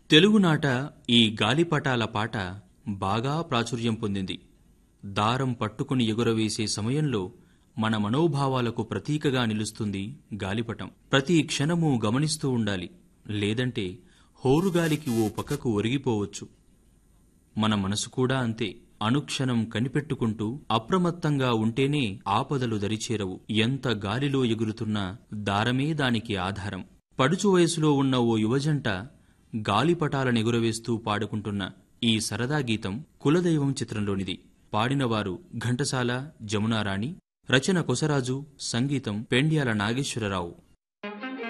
తెలుగునాట ఈ గాలిపటాల పాట బాగా ప్రాచుర్యం పొందింది దారం పట్టుకుని ఎగురవేసే సమయంలో మన మనోభావాలకు ప్రతీకగా నిలుస్తుంది గాలిపటం ప్రతి క్షణము గమనిస్తూ ఉండాలి లేదంటే హోరుగాలికి ఓ పక్కకు ఒరిగిపోవచ్చు మన మనసు కూడా అంతే అనుక్షణం కనిపెట్టుకుంటూ అప్రమత్తంగా ఉంటేనే ఆపదలు దరిచేరవు ఎంత గాలిలో ఎగురుతున్నా దారమే దానికి ఆధారం పడుచు వయసులో ఉన్న ఓ యువజంట గాలిపటాలనెగురవేస్తూ పాడుకుంటున్న ఈ సరదా గీతం కులదైవం చిత్రంలోనిది పాడినవారు ఘంటసాల జమునారాణి రచన కొసరాజు సంగీతం పెండ్యాల నాగేశ్వరరావు